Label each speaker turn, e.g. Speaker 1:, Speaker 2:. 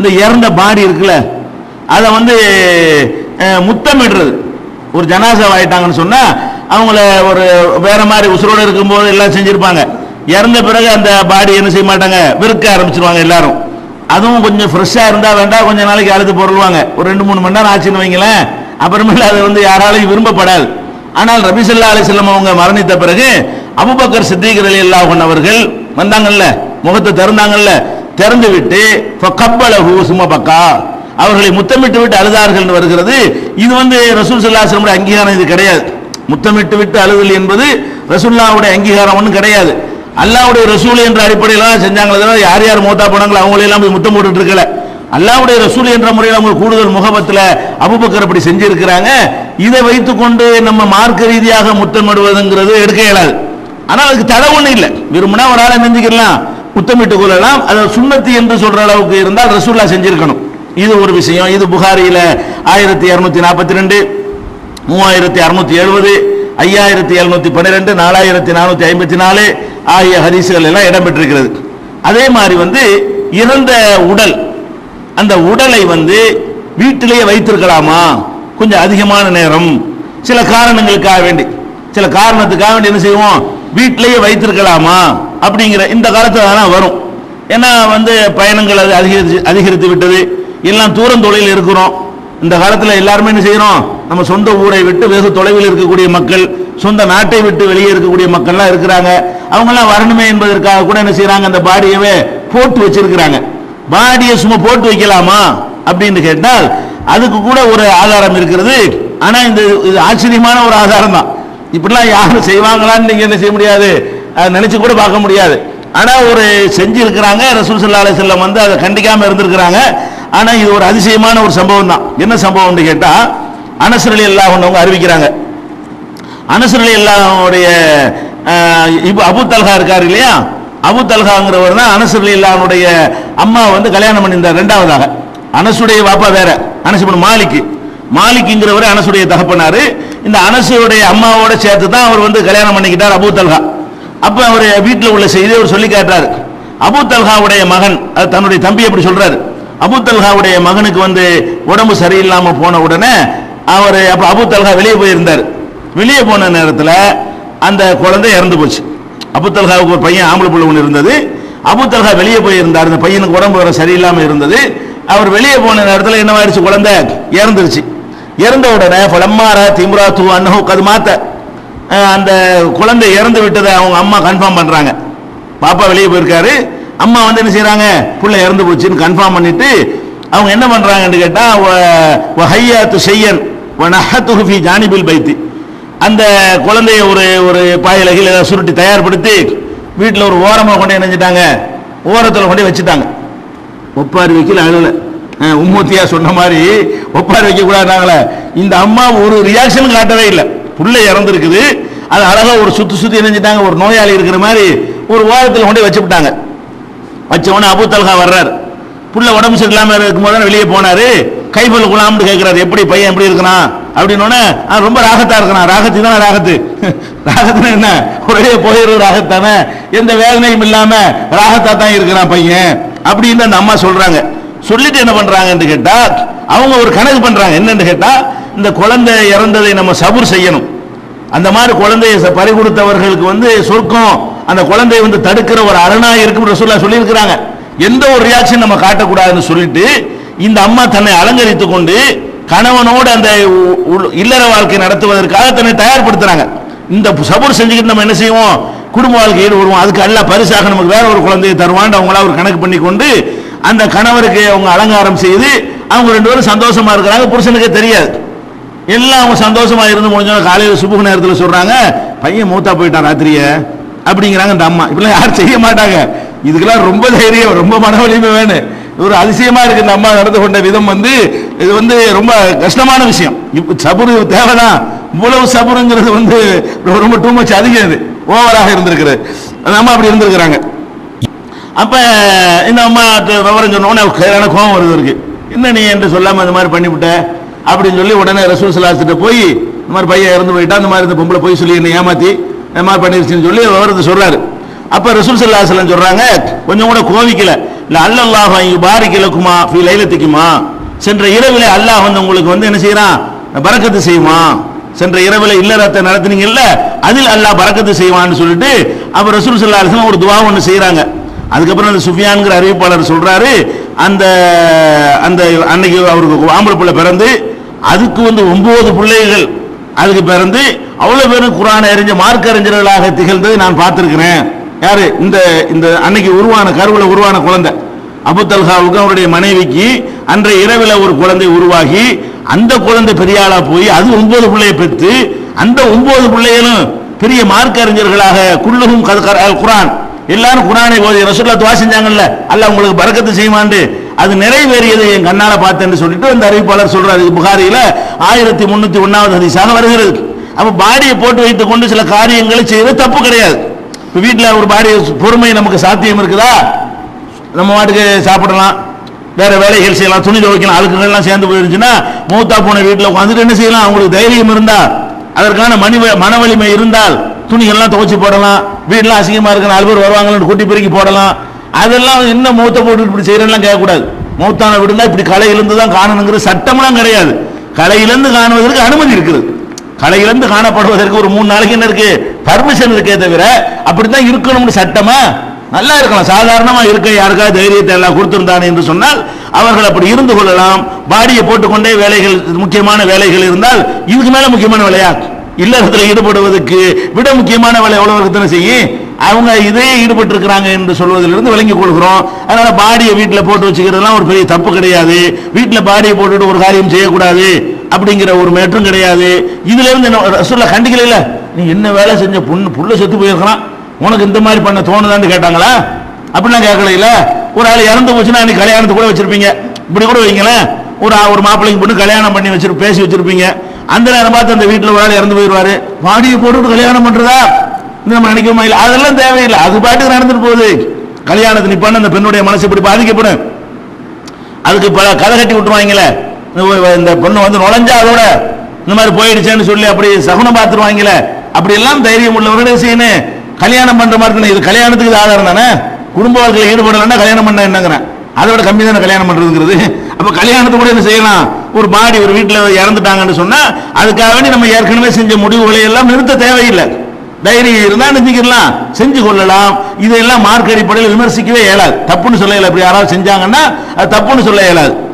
Speaker 1: இந்த இறந்த பாடி இருக்குல்ல அதை வந்து அஹ், முத்தமிடுறது ஒரு ஜனாசா ஆயிட்டாங்கன்னு சொன்னா அவங்கள ஒரு வேற மாதிரி உசுரோடு இருக்கும்போது எல்லாம் செஞ்சிருப்பாங்க இறந்த பிறகு அந்த பாடி என்ன செய்ய மாட்டாங்க விற்க ஆரம்பிச்சிருவாங்க எல்லாரும் அதுவும் கொஞ்சம் ஃப்ரெஷ்ஷாக இருந்தால் வேண்டாம் கொஞ்ச நாளைக்கு அழுது பொருள்வாங்க ஒரு ரெண்டு மூணு மணி நேரம் ஆச்சுன்னு வைங்களேன் அப்புறமேல அது வந்து யாராலையும் விரும்பப்படாது ஆனால் ரபிசல்லா அலிஸ்லாம் அவங்க மரணித்த பிறகு அபுபக்கர் சித்திக் அலி அல்லாஹ் அவர்கள் வந்தாங்கல்ல முகத்தை திறந்தாங்கல்ல திறந்து விட்டு கப்பலகு சும்மா பக்கா அவர்களை முத்தமிட்டு விட்டு அழுதார்கள் வருகிறது இது வந்து ரசூல் சல்லாஹ் அங்கீகாரம் இது கிடையாது முத்தமிட்டு விட்டு அழுதல் என்பது ரசூல்லாவுடைய அங்கீகாரம் ஒன்றும் கிடையாது அல்லாவுடைய ரசூல் என்ற அடிப்படையில் தான் செஞ்சாங்களே தவிர யார் யார் மூத்தா போனாங்களோ அவங்கள எல்லாம் போய் முத்தம் போட்டுட்டு இருக்கல அல்லாவுடைய ரசூல் என்ற முறையில் அவங்க கூடுதல் முகபத்தில் அபுபக்கர் அப்படி செஞ்சிருக்கிறாங்க இதை வைத்துக்கொண்டு நம்ம மார்க்க ரீதியாக முத்தமிடுவதுங்கிறது எடுக்க இயலாது ஆனால் அதுக்கு தடை ஒன்றும் இல்லை விரும்பினா ஒரு ஆளை நெஞ்சுக்கலாம் முத்தமிட்டு கொள்ளலாம் அது சுண்ணத்து என்று சொல்ற அளவுக்கு இருந்தால் ரசூல்லா செஞ்சிருக்கணும் இது ஒரு விஷயம் இது புகாரியில ஆயிரத்தி இருநூத்தி நாற்பத்தி ரெண்டு மூவாயிரத்தி அறுநூத்தி எழுபது ஐயாயிரத்தி எழுநூத்தி பன்னிரெண்டு நாலாயிரத்தி நானூத்தி ஐம்பத்தி நாலு ஆகிய ஹதீசுகள் எல்லாம் இடம்பெற்றிருக்கிறது அதே மாதிரி வந்து இறந்த உடல் அந்த உடலை வந்து வீட்டிலேயே வைத்திருக்கலாமா கொஞ்சம் அதிகமான நேரம் சில காரணங்களுக்காக வேண்டி சில காரணத்துக்காக வேண்டி என்ன செய்வோம் வீட்டிலேயே வைத்திருக்கலாமா அப்படிங்கிற இந்த காலத்துல தான் வரும் ஏன்னா வந்து பயணங்கள் அது அதிகரித்து அதிகரித்து விட்டது எல்லாம் தூரம் தொலைவில் இருக்கிறோம் இந்த காலத்தில் எல்லாருமே என்ன செய்யறோம் நம்ம சொந்த ஊரை விட்டு வெகு தொலைவில் இருக்கக்கூடிய மக்கள் சொந்த நாட்டை விட்டு வெளியே இருக்கக்கூடிய மக்கள்லாம் இருக்கிறாங்க அவங்கெல்லாம் வரணுமே என்பதற்காக கூட என்ன செய்றாங்க அந்த பாடியவே போட்டு வச்சிருக்கிறாங்க பாடியை சும்மா போட்டு வைக்கலாமா அப்படின்னு கேட்டால் அதுக்கு கூட ஒரு ஆதாரம் இருக்கிறது ஆனா இந்த இது ஆச்சரியமான ஒரு ஆதாரம் தான் இப்படிலாம் யாரும் செய்வாங்களான்னு நீங்க என்ன செய்ய முடியாது அதை நினைச்சு கூட பார்க்க முடியாது ஆனா ஒரு செஞ்சு இருக்கிறாங்க ரசூல் சல்லா அலைஹி வஸல்லம் வந்து அதை கண்டிக்காம இருந்திருக்கிறாங்க ஆனா இது ஒரு அதிசயமான ஒரு சம்பவம் தான் என்ன சம்பவம்னு கேட்டா அனசரலி எல்லாம் ஒன்றவங்க அறிவிக்கிறாங்க அனசரலி எல்லாவுடைய இப்போ அபு தல்ஹா இருக்காரு இல்லையா அபு தல்ஹாங்கிறவர் தான் அனசரலி இல்லாவுடைய அம்மா வந்து கல்யாணம் பண்ணியிருந்தார் ரெண்டாவதாக அனசுடைய பாப்பா வேற அனசு இப்ப மாலிக்கு மாலிக்குங்கிறவர் அனசுடைய தகப்பனாரு இந்த அனசுடைய அம்மாவோட சேர்த்து தான் அவர் வந்து கல்யாணம் பண்ணிக்கிட்டார் அபு தல்ஹா அப்ப அவர் வீட்டில் உள்ள செய்தி அவர் சொல்லி காட்டுறாரு அபு தல்ஹாவுடைய மகன் அது தன்னுடைய தம்பி அப்படி சொல்றாரு அபு தல்ஹாவுடைய மகனுக்கு வந்து உடம்பு சரியில்லாம போன உடனே அவர் அப்ப அபு தல்ஹா வெளியே போயிருந்தார் வெளியே போன நேரத்தில் அந்த குழந்தை இறந்து போச்சு அபு தல்ஹாவுக்கு ஒரு பையன் ஆம்பளை புள்ள ஒன்று இருந்தது அபு தல்ஹா வெளியே போயிருந்தார் அந்த பையனுக்கு உடம்பு வர சரியில்லாம இருந்தது அவர் வெளியே போன நேரத்தில் என்னவாயிருச்சு குழந்தை இறந்துருச்சு இறந்த உடனே பலம்மார திம்ரா தூ அன்னஹு கது மாத்த அஹ் அந்த குழந்தை இறந்து விட்டதை அவங்க அம்மா கன்ஃபார்ம் பண்றாங்க பாப்பா வெளியே போயிருக்காரு அம்மா வந்து என்ன செய்றாங்க புள்ள இறந்து போச்சுன்னு கன்ஃபார்ம் பண்ணிட்டு அவங்க என்ன பண்றாங்கன்னு கேட்டா ஹையாத்து செய்யன் நஹத்துஹு ஃபி ஜானிபில் பைத்தி அந்த குழந்தைய ஒரு ஒரு பாயில கீழே ஏதாவது சுருட்டி தயார்படுத்தி வீட்டில் ஒரு ஓரமாக கொண்டு இணைஞ்சிட்டாங்க ஓரத்தில் கொண்டு வச்சுட்டாங்க ஒப்பாரி வைக்கல அழுல அஹ் உம்மூத்தியா சொன்ன மாதிரி ஒப்பாரி வைக்க கூடாதாங்களே இந்த அம்மா ஒரு ரியாக்ஷன் காட்டவே இல்லை புள்ள இறந்துருக்குது அது அழகா ஒரு சுத்தி சுத்தி இணைஞ்சிட்டாங்க ஒரு நோயாளி இருக்கிற மாதிரி ஒரு ஓரத்தில் கொண்டு வச்சு விட்டாங்க வச்ச உடனே அபு தல்ஹா வர்றாரு புள்ள உடம்பு சரியில்லாம இருக்கும்போது தான் வெளியே போனாரு கைபல் குலாம்னு கேட்கிறாரு எப்படி பையன் எப்படி இருக்கிறான் அப்படின்னு உடனே "ஆ, ரொம்ப ராகத்தா இருக்கிறான் ராகத்து தானே ராகத்து ராகத்துனா என்ன ஒரே போயிரு ராகத்தானே எந்த வேதனையும் இல்லாம ராகத்தா தான் இருக்கிறான் பையன் அப்படின்னு அந்த அம்மா சொல்றாங்க சொல்லிட்டு என்ன பண்றாங்கன்னு கேட்டா அவங்க ஒரு கணக்கு பண்றாங்க என்னன்னு கேட்டா இந்த குழந்தை இறந்ததை நம்ம சபூர் செய்யணும் அந்த மாதிரி குழந்தையை ச- பறி கொடுத்தவர்களுக்கு வந்து சொர்க்கம் அந்த குழந்தையை வந்து தடுக்கிற ஒரு அரணா இருக்கும் ரசூல்லா சொல்லியிருக்கிறாங்க எந்த ஒரு ரியாக்ஷன் நம்ம காட்டக்கூடாதுன்னு சொல்லிட்டு இந்த அம்மா தன்னை அலங்கரித்துக் கொண்டு கணவனோடு அந்த உ- உ- இல்லற வாழ்க்கை நடத்துவதற்காக தன்னை தயார்படுத்துறாங்க இந்த சபூர் செஞ்சுக்கிட்டு நம்ம என்ன செய்வோம் குடும்ப வாழ்க்கையில் வருவோம் அதுக்கு அல்ல பரிசாக நமக்கு வேற ஒரு குழந்தையை தருவான் அவங்களா ஒரு கணக்கு பண்ணி கொண்டு அந்த கணவருக்கு அவங்க அலங்காரம் செய்து அவங்க ரெண்டு பேரும் சந்தோஷமா இருக்கிறாங்க புருஷனுக்கே தெரியாது எல்லாம் அவங்க சந்தோஷமா இருந்து முடிஞ்சோம் காலையில் சுபுக நேரத்தில் சொல்றாங்க பையன் மூத்தா போயிட்டான் ராத்திரிய அப்படிங்கிறாங்க இந்த அம்மா இப்படிலாம் யாரும் செய்ய மாட்டாங்க இதுக்கெல்லாம் ரொம்ப தைரியம் ரொம்ப மன வலிமை வேணும் ஒரு அதிசயமா இருக்கு இந்த அம்மா நடந்து கொண்ட விதம் வந்து இது வந்து ரொம்ப கஷ்டமான விஷயம் இப்ப சபுரு தேவைதான் இவ்வளவு சபுருங்கிறது வந்து ரொம்ப டூ மச் அதிகம் இது ஓவராக இருந்திருக்கிறது அந்த அம்மா அப்படி இருந்திருக்கிறாங்க அப்ப இந்த அம்மா த- விவரம் சொன்ன உடனே அவருக்கு சரியான கோவம் வருது இருக்கு என்ன நீ என்று சொல்லாம இந்த மாதிரி பண்ணிவிட்ட அப்படின்னு சொல்லி உடனே ரசூல் சலாசிட்ட போய் இந்த மாதிரி பையன் இறந்து போயிட்டா இந்த மாதிரி இந்த பொம்பளை போய் சொல்லி என்னை ஏமாத்தி இந்த மாதிரி பண்ணிருச்சுன்னு சொல்லி விவரத்தை சொல்றாரு அப்ப ரசூல் சல்லாஹலம் சொல்றாங்க கொஞ்சம் கூட கோவிக்கல அல்லல்லாஹ் யுபாரிக் லக்குமா ஃபி லைலத்திக்குமா சென்ற இரவிலே அல்லாஹ் வந்து உங்களுக்கு வந்து என்ன செய்யறான் பரக்கத்து செய்யுமா சென்ற இரவில இல்லறத்தை நடத்துனீங்கல்ல அதில் அல்லாஹ் பரக்கத்து செய்வான்னு சொல்லிட்டு அப்ப ரசூல் ஸல்லல்லாஹு அலைஹி வஸல்லம் ஒரு துவா ஒன்று செய்றாங்க அதுக்கப்புறம் அந்த சுஃபியான்ங்கிற அறிவிப்பாளர் சொல்றாரு அந்த அந்த அன்னைக்கு அவருக்கு ஆம்பளை பிள்ளை பிறந்து அதுக்கு வந்து ஒன்பது பிள்ளைகள் அதுக்கு பிறந்து அவ்வளவு பேரும் குரான் அறிஞ்ச மார்க்க அறிஞர்களாக திகழ்ந்ததை நான் பார்த்திருக்கிறேன் யாரு இந்த இந்த அன்னைக்கு உருவான கருவுல உருவான குழந்தை அபு தல்ஹாவுக்கு அவருடைய மனைவிக்கு அன்றைய இரவில் ஒரு குழந்தை உருவாகி அந்த குழந்தை பெரிய ஆளா போய் அது ஒன்பது பிள்ளையை பெற்று அந்த ஒன்பது பிள்ளைகளும் பெரிய மார்க்க அறிஞர்களாக குல்லுகும் கது கர- அல் குரான் எல்லாரும் குரானை ஓதி ரசூல்லா துவா செஞ்சாங்கல்ல அல்லாஹ் உங்களுக்கு பரக்கத்து செய்வாண்டு அது நிறைவேறியதை என் கண்ணால பார்த்தேன்னு சொல்லிட்டு அந்த அறிவிப்பாளர் சொல்றாரு இது புகாரியில ஆயிரத்தி முன்னூத்தி ஒன்னாவது ஹதீஸாக வருகிறது அப்ப பாடியை போட்டு வைத்துக் கொண்டு சில காரியங்களை செய்வது தப்பு கிடையாது இப்ப வீட்டுல ஒரு பாடி பொறுமை நமக்கு சாத்தியம் இருக்குதா நம்ம வாட்டுக்கு சாப்பிடலாம் வேற வேலைகள் செய்யலாம் துணி துவைக்கலாம் அழுக்குகள்லாம் சேர்ந்து போயிருந்துச்சுன்னா மூத்தா போன வீட்டில் உட்காந்துட்டு என்ன செய்யலாம் அவங்களுக்கு தைரியம் இருந்தா அதற்கான மணி மன வலிமை இருந்தால் துணிகள்லாம் துவைச்சு போடலாம் வீட்டுல அசிங்கமா இருக்க நாலு பேர் வருவாங்கன்னு கூட்டி பெருக்கி போடலாம் அதெல்லாம் என்ன மூத்த போட்டு இப்படி செய்யறேன்லாம் கேட்கக்கூடாது மூத்தான விடுந்தா இப்படி கலையிலிருந்து தான் காணணுங்கிற சட்டம்லாம் கிடையாது கலையிலிருந்து காணுவதற்கு அனுமதி இருக்குது கலையிலிருந்து காணப்படுவதற்கு ஒரு மூணு நாளைக்கு என்ன இருக்கு பர்மிஷன் இருக்கே தவிர அப்படித்தான் இருக்கணும்னு சட்டமா நல்லா இருக்கலாம் சாதாரணமா இருக்க யாருக்காவது தைரியத்தை எல்லாம் கொடுத்திருந்தானே என்று சொன்னால் அவர்கள் அப்படி இருந்து கொள்ளலாம் பாடியை போட்டுக்கொண்டே வேலைகள் முக்கியமான வேலைகள் இருந்தால் இதுக்கு மேல முக்கியமான வேலையா இல்லறத்தில் ஈடுபடுவதற்கு விட முக்கியமான வேலை எவ்வளவு தானே செய்யும் அவங்க இதே ஈடுபட்டு இருக்கிறாங்க என்று சொல்வதிலிருந்து விளங்கிக் கொள்கிறோம் அதனால பாடியை வீட்டில் போட்டு வச்சுக்கிறதுலாம் ஒரு பெரிய தப்பு கிடையாது வீட்டில் பாடியை போட்டுட்டு ஒரு காரியம் செய்யக்கூடாது அப்படிங்கிற ஒரு மேற்றும் கிடையாது இதுல இருந்து என்ன சொல்ல கண்டிக்கல இல்ல நீ என்ன வேலை செஞ்ச பொண்ணு புள்ள செத்து போயிருக்கலாம் உனக்கு இந்த மாதிரி பண்ண தோணுதான்னு கேட்டாங்களா அப்படிலாம் கேட்கல இல்ல ஒரு ஆள் இறந்து போச்சுன்னா நீ கல்யாணத்தை கூட வச்சிருப்பீங்க இப்படி கூட வைங்களேன் ஒரு ஆ- ஒரு மாப்பிள்ளைக்கு பொண்ணு கல்யாணம் பண்ணி வச்சிரு பேசி வச்சிருப்பீங்க அந்த நேரம் பார்த்து அந்த வீட்டுல ஒரு ஆள் இறந்து போயிடுவாரு பாடியை போட்டுட்டு கல்யாணம் பண்றதா இது நம்ம நினைக்கிறோமா இல்ல அதெல்லாம் தேவையில்லை அது பாட்டுக்கு நடந்துட்டு போகுது கல்யாணத்தை நிப்பான அந்த பெண்ணுடைய மனசு இப்படி பாதிக்கப்படும் அதுக்கு பல கதை கட்டி விட்டுருவாங்களே இந்த- இந்த பொண்ணு வந்து நுழைஞ்சா அதோட இந்த மாதிரி போயிடுச்சேன்னு சொல்லி அப்படி சகுனம் பார்த்துருவாங்களே அப்படி எல்லாம் தைரியம் உள்ளவர்களே செய்யணும் கல்யாணம் பண்ற மாதிரி தானே. இது கல்யாணத்துக்கு இது ஆதாரம் தானே குடும்ப வாழ்க்கையில் ஈடுபடலைன்னா கல்யாணம் பண்ண என்னங்கிறேன் அதோட கம்மி தானே கல்யாணம் பண்றதுங்கிறது அப்ப கல்யாணத்தை கூட என்ன செய்யலாம் ஒரு பாடி ஒரு வீட்டில் இறந்துட்டாங்கன்னு சொன்னா அதுக்காக வேண்டி நம்ம ஏற்கனவே செஞ்ச முடிவுகளை எல்லாம் நிறுத்த தேவையில்லை தைரியம் இருந்தா நினைச்சுக்கலாம் செஞ்சு கொள்ளலாம் இதெல்லாம் மார்க் அடிப்படையில் விமர்சிக்கவே இயலாது தப்புன்னு சொல்ல இயலாது இப்படி யாராவது செஞ்சாங்கன்னா அது தப்புன்னு சொல்ல இயலாது